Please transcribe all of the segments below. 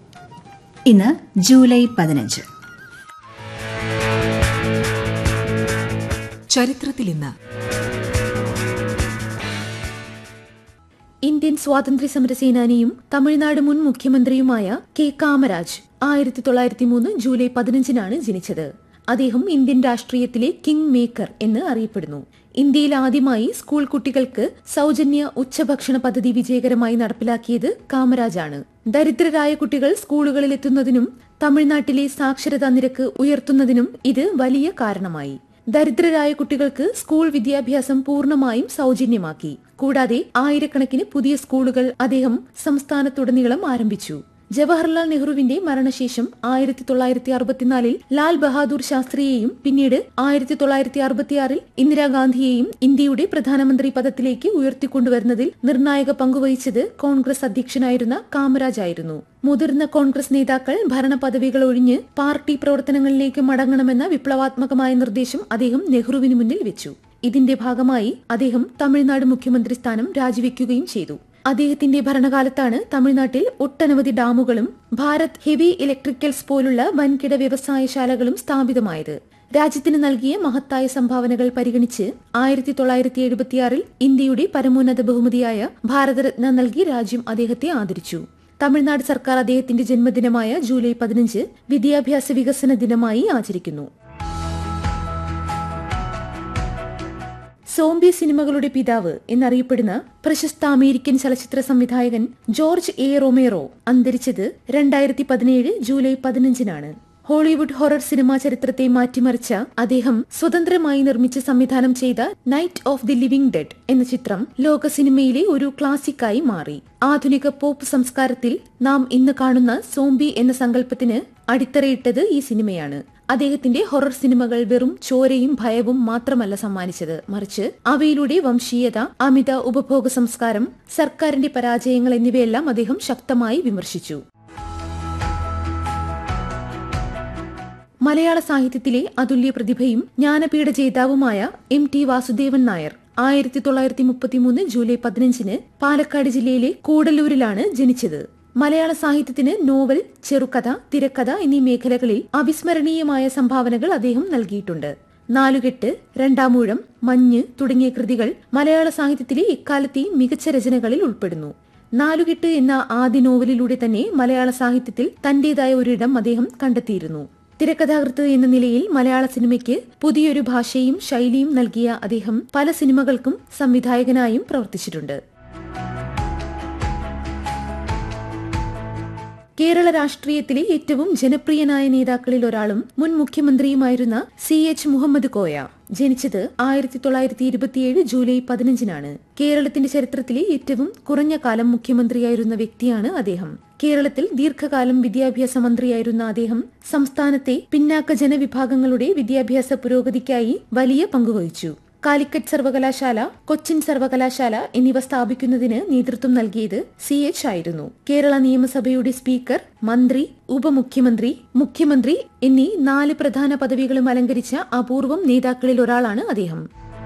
ഇന്ന് ജൂലൈ പതിനഞ്ച് ചരിത്രത്തിൽ ഇന്ന് ഇന്ത്യൻ സ്വാതന്ത്ര്യ സമര സേനാനിയും തമിഴ്നാട് മുൻ മുഖ്യമന്ത്രിയുമായ കെ കാമരാജ് ആയിരത്തി തൊള്ളായിരത്തി മൂന്ന് ജൂലൈ പതിനഞ്ചിനാണ് ജനിച്ചത് അദ്ദേഹം ഇന്ത്യൻ രാഷ്ട്രീയത്തിലെ കിങ് മേക്കർ എന്ന് അറിയപ്പെടുന്നു ഇന്ത്യയിൽ ആദ്യമായി സ്കൂൾ കുട്ടികൾക്ക് സൗജന്യ ഉച്ചഭക്ഷണ പദ്ധതി വിജയകരമായി നടപ്പിലാക്കിയത് കാമരാജാണ് ദരിദ്രരായ കുട്ടികൾ സ്കൂളുകളിൽ എത്തുന്നതിനും തമിഴ്നാട്ടിലെ സാക്ഷരതാ നിരക്ക് ഉയർത്തുന്നതിനും ഇത് വലിയ കാരണമായി ദരിദ്രരായ കുട്ടികൾക്ക് സ്കൂൾ വിദ്യാഭ്യാസം പൂർണ്ണമായും സൗജന്യമാക്കി കൂടാതെ ആയിരക്കണക്കിന് പുതിയ സ്കൂളുകൾ അദ്ദേഹം സംസ്ഥാനത്തുടനീളം ആരംഭിച്ചു ജവഹർലാൽ നെഹ്റുവിന്റെ മരണശേഷം ആയിരത്തി തൊള്ളായിരത്തി അറുപത്തിനാലിൽ ലാൽ ബഹാദൂർ ശാസ്ത്രിയെയും പിന്നീട് ആയിരത്തി തൊള്ളായിരത്തി അറുപത്തിയാറിൽ ഇന്ദിരാഗാന്ധിയെയും ഇന്ത്യയുടെ പ്രധാനമന്ത്രി പദത്തിലേക്ക് ഉയർത്തിക്കൊണ്ടുവരുന്നതിൽ നിർണായക പങ്കുവഹിച്ചത് കോൺഗ്രസ് അധ്യക്ഷനായിരുന്ന കാമരാജ് ആയിരുന്നു മുതിർന്ന കോൺഗ്രസ് നേതാക്കൾ ഭരണ പദവികൾ ഒഴിഞ്ഞ് പാർട്ടി പ്രവർത്തനങ്ങളിലേക്ക് മടങ്ങണമെന്ന വിപ്ലവാത്മകമായ നിർദ്ദേശം അദ്ദേഹം നെഹ്റുവിന് മുന്നിൽ വെച്ചു ഇതിന്റെ ഭാഗമായി അദ്ദേഹം തമിഴ്നാട് മുഖ്യമന്ത്രി സ്ഥാനം രാജിവെക്കുകയും ചെയ്തു അദ്ദേഹത്തിന്റെ ഭരണകാലത്താണ് തമിഴ്നാട്ടിൽ ഒട്ടനവധി ഡാമുകളും ഭാരത് ഹെവി ഇലക്ട്രിക്കൽസ് പോലുള്ള വൻകിട വ്യവസായശാലകളും സ്ഥാപിതമായത് രാജ്യത്തിന് നൽകിയ മഹത്തായ സംഭാവനകൾ പരിഗണിച്ച് ആയിരത്തി തൊള്ളായിരത്തി എഴുപത്തിയാറിൽ ഇന്ത്യയുടെ പരമോന്നത ബഹുമതിയായ ഭാരതരത്ന നൽകി രാജ്യം അദ്ദേഹത്തെ ആദരിച്ചു തമിഴ്നാട് സർക്കാർ അദ്ദേഹത്തിന്റെ ജന്മദിനമായ ജൂലൈ പതിനഞ്ച് വിദ്യാഭ്യാസ വികസന ദിനമായി ആചരിക്കുന്നു സോംബി സിനിമകളുടെ പിതാവ് എന്നറിയപ്പെടുന്ന പ്രശസ്ത അമേരിക്കൻ ചലച്ചിത്ര സംവിധായകൻ ജോർജ് എ റൊമേറോ അന്തരിച്ചത് രണ്ടായിരത്തി പതിനേഴ് ജൂലൈ പതിനഞ്ചിനാണ് ഹോളിവുഡ് ഹൊറർ സിനിമാ ചരിത്രത്തെ മാറ്റിമറിച്ച അദ്ദേഹം സ്വതന്ത്രമായി നിർമ്മിച്ച് സംവിധാനം ചെയ്ത night of the living dead എന്ന ചിത്രം ലോക സിനിമയിലെ ഒരു ക്ലാസിക്കായി മാറി ആധുനിക പോപ്പ് സംസ്കാരത്തിൽ നാം ഇന്ന് കാണുന്ന സോംബി എന്ന സങ്കല്പത്തിന് അടിത്തറയിട്ടത് ഈ സിനിമയാണ് അദ്ദേഹത്തിന്റെ ഹൊറർ സിനിമകൾ വെറും ചോരയും ഭയവും മാത്രമല്ല സമ്മാനിച്ചത് മറിച്ച് അവയിലൂടെ വംശീയത അമിത ഉപഭോഗ സംസ്കാരം സർക്കാരിന്റെ പരാജയങ്ങൾ എന്നിവയെല്ലാം അദ്ദേഹം ശക്തമായി വിമർശിച്ചു മലയാള സാഹിത്യത്തിലെ അതുല്യ പ്രതിഭയും ജ്ഞാനപീഠ ജേതാവുമായ എം ടി വാസുദേവൻ നായർ ആയിരത്തി തൊള്ളായിരത്തി മുപ്പത്തിമൂന്ന് ജൂലൈ പതിനഞ്ചിന് പാലക്കാട് ജില്ലയിലെ കൂടല്ലൂരിലാണ് ജനിച്ചത് മലയാള സാഹിത്യത്തിന് നോവൽ ചെറുകഥ തിരക്കഥ എന്നീ മേഖലകളിൽ അവിസ്മരണീയമായ സംഭാവനകൾ അദ്ദേഹം നൽകിയിട്ടുണ്ട് നാലുകെട്ട് രണ്ടാമൂഴം മഞ്ഞ് തുടങ്ങിയ കൃതികൾ മലയാള സാഹിത്യത്തിലെ എക്കാലത്തെയും മികച്ച രചനകളിൽ ഉൾപ്പെടുന്നു നാലുകെട്ട് എന്ന ആദ്യ നോവലിലൂടെ തന്നെ മലയാള സാഹിത്യത്തിൽ തന്റേതായ ഒരിടം അദ്ദേഹം കണ്ടെത്തിയിരുന്നു തിരക്കഥാകൃത്ത് എന്ന നിലയിൽ മലയാള സിനിമയ്ക്ക് പുതിയൊരു ഭാഷയും ശൈലിയും നൽകിയ അദ്ദേഹം പല സിനിമകൾക്കും സംവിധായകനായും പ്രവർത്തിച്ചിട്ടുണ്ട് കേരള രാഷ്ട്രീയത്തിലെ ഏറ്റവും ജനപ്രിയനായ നേതാക്കളിൽ ഒരാളും മുൻ മുഖ്യമന്ത്രിയുമായിരുന്ന സി എച്ച് മുഹമ്മദ് കോയ ജനിച്ചത് ആയിരത്തി തൊള്ളായിരത്തി ഇരുപത്തിയേഴ് ജൂലൈ പതിനഞ്ചിനാണ് കേരളത്തിന്റെ ചരിത്രത്തിലെ ഏറ്റവും കുറഞ്ഞ കാലം മുഖ്യമന്ത്രിയായിരുന്ന വ്യക്തിയാണ് അദ്ദേഹം കേരളത്തിൽ ദീർഘകാലം വിദ്യാഭ്യാസ മന്ത്രിയായിരുന്ന അദ്ദേഹം സംസ്ഥാനത്തെ പിന്നാക്ക ജനവിഭാഗങ്ങളുടെ വിദ്യാഭ്യാസ പുരോഗതിക്കായി വലിയ പങ്കുവഹിച്ചു കാലിക്കറ്റ് സർവകലാശാല കൊച്ചിൻ സർവകലാശാല എന്നിവ സ്ഥാപിക്കുന്നതിന് നേതൃത്വം നൽകിയത് സി എച്ച് ആയിരുന്നു കേരള നിയമസഭയുടെ സ്പീക്കർ മന്ത്രി ഉപമുഖ്യമന്ത്രി മുഖ്യമന്ത്രി എന്നീ നാല് പ്രധാന പദവികളും അലങ്കരിച്ച അപൂർവം നേതാക്കളിൽ ഒരാളാണ് അദ്ദേഹം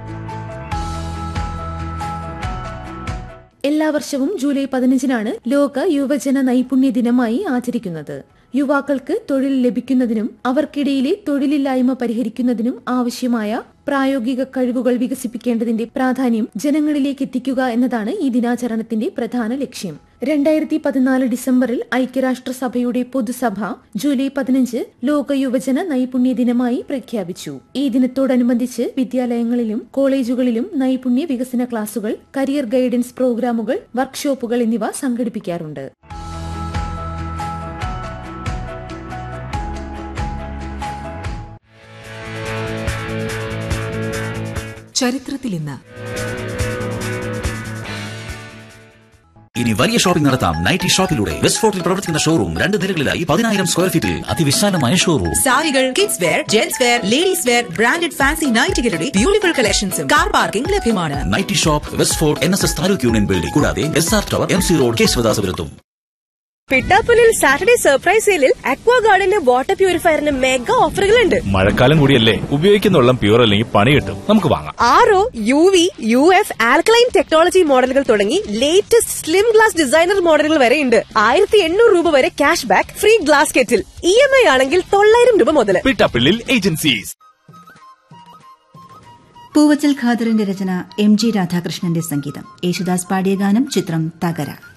എല്ലാ വർഷവും ജൂലൈ പതിനഞ്ചിനാണ് ലോക യുവജന നൈപുണ്യ ദിനമായി ആചരിക്കുന്നത് യുവാക്കൾക്ക് തൊഴിൽ ലഭിക്കുന്നതിനും അവർക്കിടയിലെ തൊഴിലില്ലായ്മ പരിഹരിക്കുന്നതിനും ആവശ്യമായ പ്രായോഗിക കഴിവുകൾ വികസിപ്പിക്കേണ്ടതിന്റെ പ്രാധാന്യം ജനങ്ങളിലേക്ക് എത്തിക്കുക എന്നതാണ് ഈ ദിനാചരണത്തിന്റെ പ്രധാന ലക്ഷ്യം രണ്ടായിരത്തി പതിനാല് ഡിസംബറിൽ ഐക്യരാഷ്ട്രസഭയുടെ പൊതുസഭ ജൂലൈ പതിനഞ്ച് ലോക യുവജന നൈപുണ്യ ദിനമായി പ്രഖ്യാപിച്ചു ഈ ദിനത്തോടനുബന്ധിച്ച് വിദ്യാലയങ്ങളിലും കോളേജുകളിലും നൈപുണ്യ വികസന ക്ലാസുകൾ കരിയർ ഗൈഡൻസ് പ്രോഗ്രാമുകൾ വർക്ക്ഷോപ്പുകൾ എന്നിവ സംഘടിപ്പിക്കാറുണ്ട് ചരിത്രത്തിൽ ഇന്ന് ഇനി വലിയ ഷോപ്പിംഗ് നടത്താം നൈറ്റി ഷോപ്പിലൂടെ വെസ്റ്റ് ഫോർട്ടിൽ പ്രവർത്തിക്കുന്ന ഷോറൂം രണ്ട് നിലകളിലായി പതിനായിരം സ്ക്വയർ ഫീറ്റിൽ അതിവിശാലമായ ഷോറൂം സാരികൾ kids wear gents wear ladies wear branded fancy നൈറ്റുകളുടെ ബ്യൂട്ടിഫുൾ കളക്ഷൻസും കാർ പാർക്കിംഗ് ലഭ്യമാണ് nighty shop West Fort N S S taluk union building കൂടാതെ S R tower M C road കേശവദാസപുരത്തും പിട്ടാപ്പുലിൽ സാറ്റർഡേ സർപ്രൈസ് സെയിലിൽ അക്വാ ഗാർഡന്റെ വാട്ടർ പ്യൂരിഫയറിന് മെഗാ ഓഫറുകളുണ്ട് മഴക്കാലം കൂടിയല്ലേ ഉപയോഗിക്കുന്ന വെള്ളം പ്യൂർ അല്ലെങ്കിൽ പണി കിട്ടും നമുക്ക് വാങ്ങാം R O U V U F alkaline technology മോഡലുകൾ തുടങ്ങി ലേറ്റസ്റ്റ് സ്ലിം ഗ്ലാസ് ഡിസൈനർ മോഡലുകൾ വരെ ഉണ്ട് ആയിരത്തി എണ്ണൂറ് രൂപ വരെ cash back free glass kettle E M I ആണെങ്കിൽ തൊള്ളായിരം രൂപ മുതൽ പിട്ടാപ്പിള്ളിൽ ഏജൻസീസ് പൂവച്ചൽ ഖാദറിന്റെ രചന എം ജി രാധാകൃഷ്ണന്റെ സംഗീതം യേശുദാസ് പാടിയ ഗാനം ചിത്രം തകര